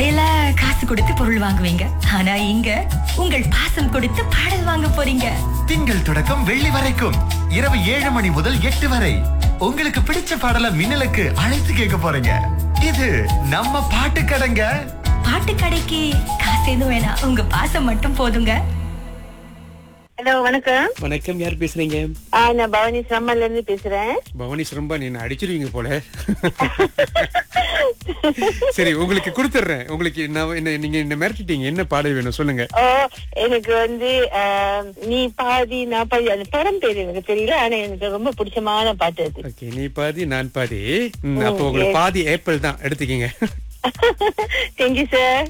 கடையில காசு கொடுத்து பொருள் வாங்குவீங்க ஆனா இங்க உங்கள் பாசம் கொடுத்து பாடல் வாங்க போறீங்க திங்கள் தொடக்கம் வெள்ளி வரைக்கும் இரவு ஏழு மணி முதல் எட்டு வரை உங்களுக்கு பிடிச்ச பாடல மின்னலுக்கு அழைத்து கேட்க போறீங்க இது நம்ம பாட்டு கடைங்க பாட்டு கடைக்கு காசு எதுவும் வேணாம் உங்க பாசம் மட்டும் போதுங்க ஹலோ வணக்கம் வணக்கம் யார் பேசுறீங்க ஆ, நான் பவானி சம்மல்ல இருந்து பேசுறேன் பவானி ரொம்ப நீ அடிச்சிருவீங்க போல சரி உங்களுக்கு கொடுத்துட்றேன் உங்களுக்கு நான் என்ன நீங்க என்ன மிரட்டிட்டீங்க என்ன பாடல் வேணும் சொல்லுங்க ஓ எனக்கு வந்து ஆ, நீ பாதி நான் பாதி அந்த படம் பேர் எனக்கு தெரியல ஆனா எனக்கு ரொம்ப பிடிச்சமான பாட்டு அது ஓகே நீ பாதி நான் பாதி ம், அப்போ உங்களுக்கு பாதி ஏப்ரல் தான் எடுத்துக்கீங்க தேங்க்யூ சார்